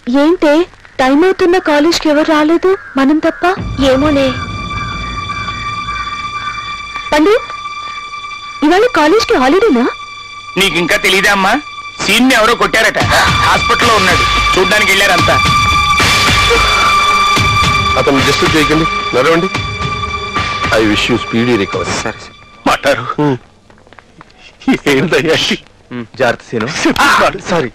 ఏంటే టైం అవుతున్న కాలేజ్కి ఎవరు రాలేదు మనం తప్ప ఏమోనే పండు ఇవాళ కాలేజ్కి హాలిడేనా నీకు ఇంకా తెలియదా అమ్మా సీన్ ఎవరో కొట్టారట హాస్పిటల్లో ఉన్నాడు చూడ్డానికి వెళ్ళారంతా అతను డిస్టర్బ్ చేయకండి నడవండి I wish you speedy recovery సరే మాట్లాడు ఏంటయ్యా జాగ్రత్త సీను సారీ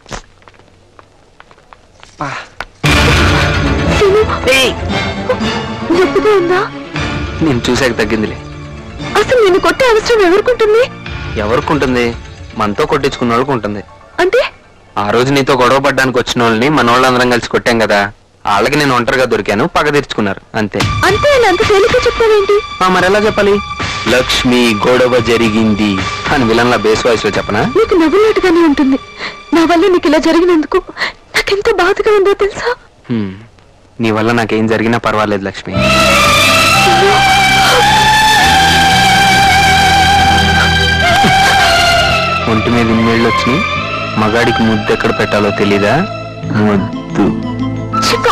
నొప్పిగా ఉందా నేను చూసాక తగ్గిందిలే అసలు నేను కొట్టే అవసరం ఎవరికుంటుంది ఎవరికి ఉంటుంది మనతో కొట్టించుకున్న వాళ్ళకి ఉంటుంది అంటే ఆ రోజు నీతో గొడవ పడ్డానికి వచ్చిన వాళ్ళని మన వాళ్ళందరం కలిసి కొట్టాం కదా వాళ్ళకి నేను ఒంటరిగా దొరికాను పగ తీర్చుకున్నారు అంతే అంతే అలా అంత తేలిక చెప్తావేంటి ఆ, మరి ఎలా చెప్పాలి లక్ష్మి గొడవ జరిగింది అని విలన్ల బేస్ వాయిస్ లో చెప్పనా నీకు నవ్వులాటగానే ఉంటుంది నా వల్ల నీకు ఇలా జరిగినందుకు నాకెంత బాధగా ఉందో తెలుసా హ్మ్. నీ వల్ల నాకేం జరిగినా పర్వాలేదు లక్ష్మి ఒంటి మీద ఇన్నేళ్ళు వచ్చినాయి మగాడికి ముద్దు ఎక్కడ పెట్టాలో తెలీదా ముద్దు చిక్కు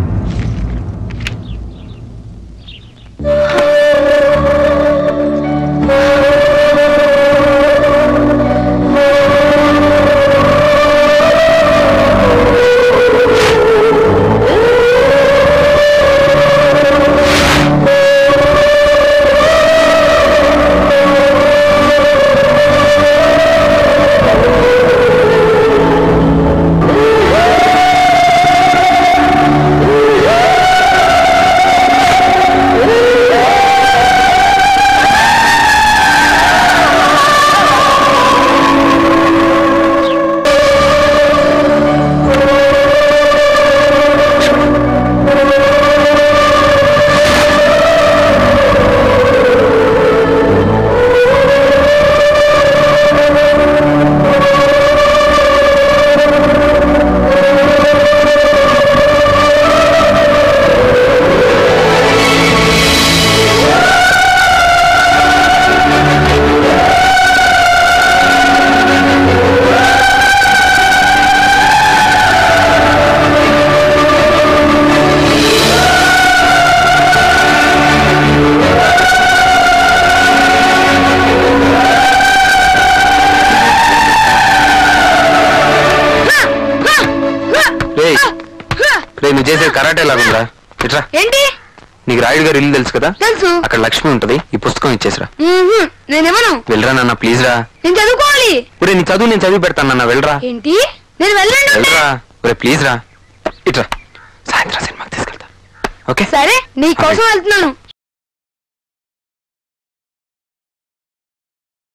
రేయ్ రే నువ్వు చేసే కరాటే లాగుందా ఇట్రా ఏంటి నీకు రాయుడు గారు ఇల్లు తెలుసు కదా తెలుసు అక్కడ లక్ష్మి ఉంటది ఈ పుస్తకం ఇచ్చేసిరా మ్మ్హ్మ్. నేనేమను వెళ్ళరా నాన్న ప్లీజ్ రా నేను చదువుకోవాలి ఒరే నీ చదువు నేను చదివి పెడతాను నాన్న వెళ్ళరా ఏంటి నేను వెళ్ళండి వెళ్ళరా ఒరే ప్లీజ్ రా ఇట్రా సాయంత్రం సినిమాకి తీసుకెళ్తా ఓకే సరే నీ కోసం వెళ్తున్నాను